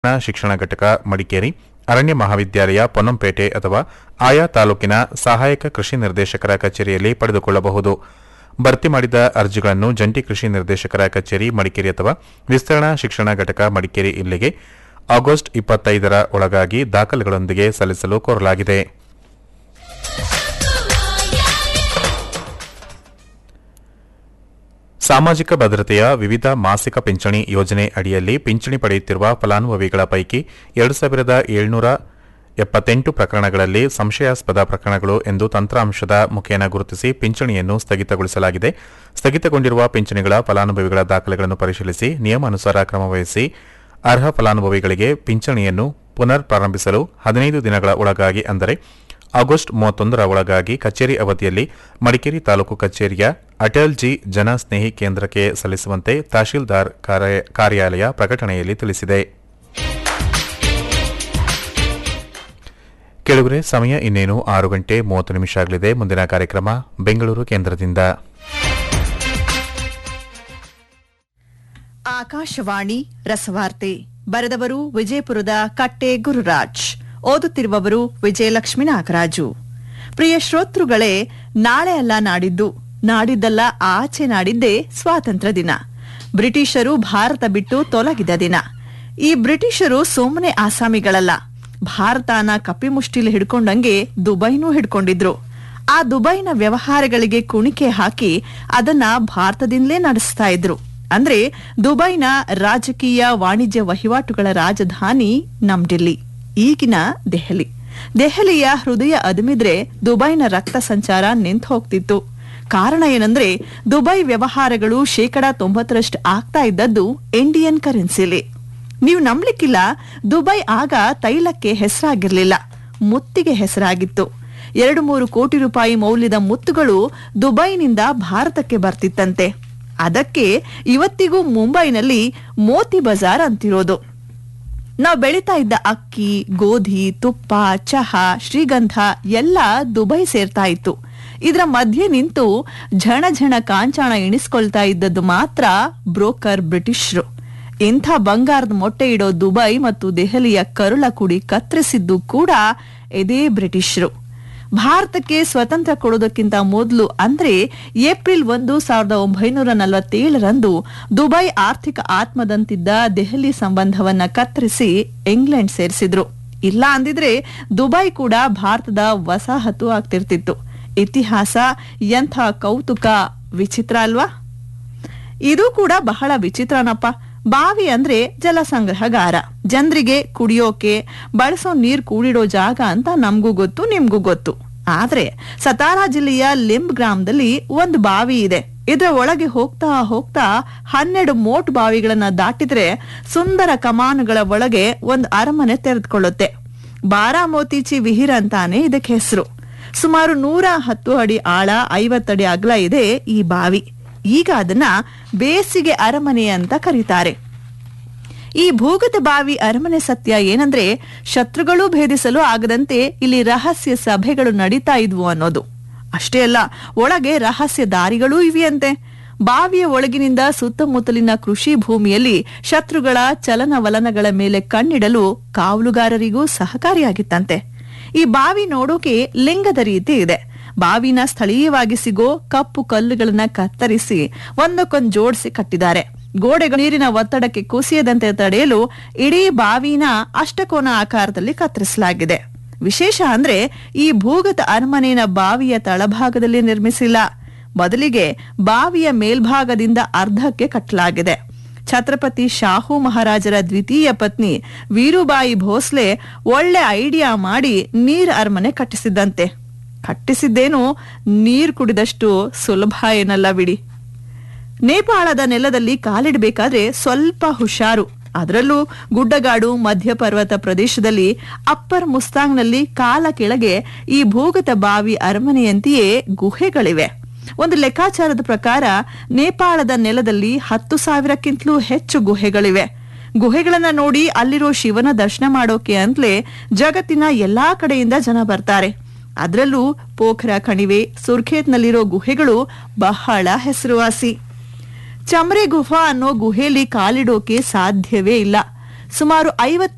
ಶಿಕ್ಷಣ ಘಟಕ ಮಡಿಕೇರಿ ಅರಣ್ಯ ಮಹಾವಿದ್ಯಾಲಯ ಪೊನ್ನಂಪೇಟೆ ಅಥವಾ ಆಯಾ ತಾಲೂಕಿನ ಸಹಾಯಕ ಕೃಷಿ ನಿರ್ದೇಶಕರ ಕಚೇರಿಯಲ್ಲಿ ಪಡೆದುಕೊಳ್ಳಬಹುದು ಭರ್ತಿ ಮಾಡಿದ ಅರ್ಜಿಗಳನ್ನು ಜಂಟಿ ಕೃಷಿ ನಿರ್ದೇಶಕರ ಕಚೇರಿ ಮಡಿಕೇರಿ ಅಥವಾ ವಿಸ್ತರಣಾ ಶಿಕ್ಷಣ ಘಟಕ ಮಡಿಕೇರಿ ಇಲ್ಲಿಗೆ ಆಗಸ್ಟ್ ಇಪ್ಪತ್ತೈದರ ಒಳಗಾಗಿ ದಾಖಲೆಗಳೊಂದಿಗೆ ಸಲ್ಲಿಸಲು ಕೋರಲಾಗಿದೆ ಸಾಮಾಜಿಕ ಭದ್ರತೆಯ ವಿವಿಧ ಮಾಸಿಕ ಪಿಂಚಣಿ ಯೋಜನೆ ಅಡಿಯಲ್ಲಿ ಪಿಂಚಣಿ ಪಡೆಯುತ್ತಿರುವ ಫಲಾನುಭವಿಗಳ ಪೈಕಿ ಎರಡು ಸಾವಿರದ ಏಳ್ನೂರ ಎಪ್ಪತ್ತೆಂಟು ಪ್ರಕರಣಗಳಲ್ಲಿ ಸಂಶಯಾಸ್ಪದ ಪ್ರಕರಣಗಳು ಎಂದು ತಂತ್ರಾಂಶದ ಮುಖೇನ ಗುರುತಿಸಿ ಪಿಂಚಣಿಯನ್ನು ಸ್ಥಗಿತಗೊಳಿಸಲಾಗಿದೆ ಸ್ಥಗಿತಗೊಂಡಿರುವ ಪಿಂಚಣಿಗಳ ಫಲಾನುಭವಿಗಳ ದಾಖಲೆಗಳನ್ನು ಪರಿಶೀಲಿಸಿ ನಿಯಮಾನುಸಾರ ಕ್ರಮವಹಿಸಿ ಅರ್ಹ ಫಲಾನುಭವಿಗಳಿಗೆ ಪಿಂಚಣಿಯನ್ನು ಪುನರ್ ಪ್ರಾರಂಭಿಸಲು ಹದಿನೈದು ದಿನಗಳ ಒಳಗಾಗಿ ಅಂದರೆ ಆಗಸ್ಟ್ ಮೂವತ್ತೊಂದರ ಒಳಗಾಗಿ ಕಚೇರಿ ಅವಧಿಯಲ್ಲಿ ಮಡಿಕೇರಿ ತಾಲೂಕು ಕಚೇರಿಯ ಅಟಲ್ ಜಿ ಜನ ಸ್ನೇಹಿ ಕೇಂದ್ರಕ್ಕೆ ಸಲ್ಲಿಸುವಂತೆ ತಹಶೀಲ್ದಾರ್ ಕಾರ್ಯ- ಕಾರ್ಯಾಲಯ ಪ್ರಕಟಣೆಯಲ್ಲಿ ತಿಳಿಸಿದೆ ಕೆಳಗರೆ ಸಮಯ ಇನ್ನೇನು ಆರು ಗಂಟೆ ಮೂವತ್ತು ನಿಮಿಷ ಆಗಲಿದೆ ಮುಂದಿನ ಕಾರ್ಯಕ್ರಮ ಬೆಂಗಳೂರು ಕೇಂದ್ರದಿಂದ ಆಕಾಶವಾಣಿ ರಸವಾರ್ತೆ ಬರೆದವರು ವಿಜಯಪುರದ ಕಟ್ಟೆ ಗುರುರಾಜ್ ಓದುತ್ತಿರುವವರು ವಿಜಯಲಕ್ಷ್ಮಿ ನಾಗರಾಜು ಪ್ರಿಯ ಶ್ರೋತೃಗಳೇ ನಾಳೆ ಅಲ್ಲ ನಾಡಿದ್ದು ನಾಡಿದ್ದಲ್ಲ ಆಚೆ ನಾಡಿದ್ದೇ ಸ್ವಾತಂತ್ರ್ಯ ದಿನ ಬ್ರಿಟಿಷರು ಭಾರತ ಬಿಟ್ಟು ತೊಲಗಿದ ದಿನ ಈ ಬ್ರಿಟಿಷರು ಸುಮ್ಮನೆ ಆಸಾಮಿಗಳಲ್ಲ ಭಾರತನ ಕಪಿಮುಷ್ಟಿಲಿ ಹಿಡ್ಕೊಂಡಂಗೆ ದುಬೈನೂ ಹಿಡ್ಕೊಂಡಿದ್ರು ಆ ದುಬೈನ ವ್ಯವಹಾರಗಳಿಗೆ ಕುಣಿಕೆ ಹಾಕಿ ಅದನ್ನ ಭಾರತದಿಂದಲೇ ನಡೆಸ್ತಾ ಇದ್ರು ಅಂದ್ರೆ ದುಬೈನ ರಾಜಕೀಯ ವಾಣಿಜ್ಯ ವಹಿವಾಟುಗಳ ರಾಜಧಾನಿ ನಮ್ ಡಿಲ್ಲಿ ಈಗಿನ ದೆಹಲಿ ದೆಹಲಿಯ ಹೃದಯ ಅದುಮಿದ್ರೆ ದುಬೈನ ರಕ್ತ ಸಂಚಾರ ನಿಂತು ಹೋಗ್ತಿತ್ತು ಕಾರಣ ಏನಂದ್ರೆ ದುಬೈ ವ್ಯವಹಾರಗಳು ಶೇಕಡಾ ತೊಂಬತ್ತರಷ್ಟು ಆಗ್ತಾ ಇದ್ದದ್ದು ಇಂಡಿಯನ್ ಕರೆನ್ಸಿಲಿ ನೀವು ನಂಬ್ಲಿಕ್ಕಿಲ್ಲ ದುಬೈ ಆಗ ತೈಲಕ್ಕೆ ಹೆಸರಾಗಿರ್ಲಿಲ್ಲ ಮುತ್ತಿಗೆ ಹೆಸರಾಗಿತ್ತು ಎರಡು ಮೂರು ಕೋಟಿ ರೂಪಾಯಿ ಮೌಲ್ಯದ ಮುತ್ತುಗಳು ದುಬೈನಿಂದ ಭಾರತಕ್ಕೆ ಬರ್ತಿತ್ತಂತೆ ಅದಕ್ಕೆ ಇವತ್ತಿಗೂ ಮುಂಬೈನಲ್ಲಿ ಮೋತಿ ಬಜಾರ್ ಅಂತಿರೋದು ನಾವು ಬೆಳೀತಾ ಇದ್ದ ಅಕ್ಕಿ ಗೋಧಿ ತುಪ್ಪ ಚಹಾ ಶ್ರೀಗಂಧ ಎಲ್ಲ ದುಬೈ ಸೇರ್ತಾ ಇತ್ತು ಇದರ ಮಧ್ಯೆ ನಿಂತು ಝಣ ಝಣ ಕಾಂಚಾಣ ಎಣಿಸ್ಕೊಳ್ತಾ ಇದ್ದದ್ದು ಮಾತ್ರ ಬ್ರೋಕರ್ ಬ್ರಿಟಿಷರು ಇಂಥ ಬಂಗಾರದ ಮೊಟ್ಟೆ ಇಡೋ ದುಬೈ ಮತ್ತು ದೆಹಲಿಯ ಕರುಳ ಕುಡಿ ಕತ್ತರಿಸಿದ್ದು ಕೂಡ ಇದೇ ಬ್ರಿಟಿಷರು ಭಾರತಕ್ಕೆ ಸ್ವತಂತ್ರ ಕೊಡೋದಕ್ಕಿಂತ ಮೊದಲು ಅಂದ್ರೆ ಏಪ್ರಿಲ್ ಒಂದು ಸಾವಿರದ ಒಂಬೈನೂರ ನಲವತ್ತೇಳರಂದು ದುಬೈ ಆರ್ಥಿಕ ಆತ್ಮದಂತಿದ್ದ ದೆಹಲಿ ಸಂಬಂಧವನ್ನ ಕತ್ತರಿಸಿ ಇಂಗ್ಲೆಂಡ್ ಸೇರಿಸಿದ್ರು ಇಲ್ಲ ಅಂದಿದ್ರೆ ದುಬೈ ಕೂಡ ಭಾರತದ ವಸಾಹತು ಆಗ್ತಿರ್ತಿತ್ತು ಇತಿಹಾಸ ಎಂಥ ಕೌತುಕ ವಿಚಿತ್ರ ಅಲ್ವಾ ಇದು ಕೂಡ ಬಹಳ ವಿಚಿತ್ರನಪ್ಪ ಬಾವಿ ಅಂದ್ರೆ ಜಲ ಸಂಗ್ರಹಗಾರ ಜನರಿಗೆ ಕುಡಿಯೋಕೆ ಬಳಸೋ ನೀರ್ ಕೂಡಿಡೋ ಜಾಗ ಅಂತ ನಮ್ಗೂ ಗೊತ್ತು ನಿಮ್ಗೂ ಗೊತ್ತು ಆದ್ರೆ ಸತಾರಾ ಜಿಲ್ಲೆಯ ಲಿಂಬ್ ಗ್ರಾಮದಲ್ಲಿ ಒಂದು ಬಾವಿ ಇದೆ ಇದರ ಒಳಗೆ ಹೋಗ್ತಾ ಹೋಗ್ತಾ ಹನ್ನೆರಡು ಮೋಟ್ ಬಾವಿಗಳನ್ನ ದಾಟಿದ್ರೆ ಸುಂದರ ಕಮಾನುಗಳ ಒಳಗೆ ಒಂದು ಅರಮನೆ ತೆರೆದುಕೊಳ್ಳುತ್ತೆ ಬಾರಾಮೋತಿಚಿ ವಿಹಿರ್ ಅಂತಾನೆ ಇದಕ್ಕೆ ಹೆಸರು ಸುಮಾರು ನೂರ ಹತ್ತು ಅಡಿ ಆಳ ಐವತ್ತಡಿ ಅಗಲ ಇದೆ ಈ ಬಾವಿ ಈಗ ಅದನ್ನ ಬೇಸಿಗೆ ಅರಮನೆ ಅಂತ ಕರೀತಾರೆ ಈ ಭೂಗತ ಬಾವಿ ಅರಮನೆ ಸತ್ಯ ಏನಂದ್ರೆ ಶತ್ರುಗಳು ಭೇದಿಸಲು ಆಗದಂತೆ ಇಲ್ಲಿ ರಹಸ್ಯ ಸಭೆಗಳು ನಡೀತಾ ಇದ್ವು ಅನ್ನೋದು ಅಷ್ಟೇ ಅಲ್ಲ ಒಳಗೆ ರಹಸ್ಯ ದಾರಿಗಳೂ ಇವೆಯಂತೆ ಬಾವಿಯ ಒಳಗಿನಿಂದ ಸುತ್ತಮುತ್ತಲಿನ ಕೃಷಿ ಭೂಮಿಯಲ್ಲಿ ಶತ್ರುಗಳ ಚಲನವಲನಗಳ ಮೇಲೆ ಕಣ್ಣಿಡಲು ಕಾವಲುಗಾರರಿಗೂ ಸಹಕಾರಿಯಾಗಿತ್ತಂತೆ ಈ ಬಾವಿ ನೋಡೋಕೆ ಲಿಂಗದ ರೀತಿ ಇದೆ ಬಾವಿನ ಸ್ಥಳೀಯವಾಗಿ ಸಿಗೋ ಕಪ್ಪು ಕಲ್ಲುಗಳನ್ನ ಕತ್ತರಿಸಿ ಒಂದಕ್ಕೊಂದು ಜೋಡಿಸಿ ಕಟ್ಟಿದ್ದಾರೆ ಗೋಡೆಗಳು ನೀರಿನ ಒತ್ತಡಕ್ಕೆ ಕುಸಿಯದಂತೆ ತಡೆಯಲು ಇಡೀ ಬಾವಿನ ಅಷ್ಟಕೋನ ಆಕಾರದಲ್ಲಿ ಕತ್ತರಿಸಲಾಗಿದೆ ವಿಶೇಷ ಅಂದ್ರೆ ಈ ಭೂಗತ ಅರಮನೆಯ ಬಾವಿಯ ತಳಭಾಗದಲ್ಲಿ ನಿರ್ಮಿಸಿಲ್ಲ ಬದಲಿಗೆ ಬಾವಿಯ ಮೇಲ್ಭಾಗದಿಂದ ಅರ್ಧಕ್ಕೆ ಕಟ್ಟಲಾಗಿದೆ ಛತ್ರಪತಿ ಶಾಹು ಮಹಾರಾಜರ ದ್ವಿತೀಯ ಪತ್ನಿ ವೀರುಬಾಯಿ ಭೋಸ್ಲೆ ಒಳ್ಳೆ ಐಡಿಯಾ ಮಾಡಿ ನೀರ್ ಅರಮನೆ ಕಟ್ಟಿಸಿದ್ದಂತೆ ಕಟ್ಟಿಸಿದ್ದೇನು ನೀರ್ ಕುಡಿದಷ್ಟು ಸುಲಭ ಏನಲ್ಲ ಬಿಡಿ ನೇಪಾಳದ ನೆಲದಲ್ಲಿ ಕಾಲಿಡಬೇಕಾದ್ರೆ ಸ್ವಲ್ಪ ಹುಷಾರು ಅದರಲ್ಲೂ ಗುಡ್ಡಗಾಡು ಮಧ್ಯಪರ್ವತ ಪ್ರದೇಶದಲ್ಲಿ ಅಪ್ಪರ್ ಮುಸ್ತಾಂಗ್ನಲ್ಲಿ ಕಾಲ ಕೆಳಗೆ ಈ ಭೂಗತ ಬಾವಿ ಅರಮನೆಯಂತೆಯೇ ಗುಹೆಗಳಿವೆ ಒಂದು ಲೆಕ್ಕಾಚಾರದ ಪ್ರಕಾರ ನೇಪಾಳದ ನೆಲದಲ್ಲಿ ಹತ್ತು ಸಾವಿರಕ್ಕಿಂತಲೂ ಹೆಚ್ಚು ಗುಹೆಗಳಿವೆ ಗುಹೆಗಳನ್ನ ನೋಡಿ ಅಲ್ಲಿರೋ ಶಿವನ ದರ್ಶನ ಮಾಡೋಕೆ ಅಂತಲೇ ಜಗತ್ತಿನ ಎಲ್ಲಾ ಕಡೆಯಿಂದ ಜನ ಬರ್ತಾರೆ ಅದರಲ್ಲೂ ಪೋಖರ ಕಣಿವೆ ಸುರ್ಖೇತ್ನಲ್ಲಿರೋ ಗುಹೆಗಳು ಬಹಳ ಹೆಸರುವಾಸಿ ಚಮ್ರೆ ಗುಫಾ ಅನ್ನೋ ಗುಹೆಯಲ್ಲಿ ಕಾಲಿಡೋಕೆ ಸಾಧ್ಯವೇ ಇಲ್ಲ ಸುಮಾರು ಐವತ್ತು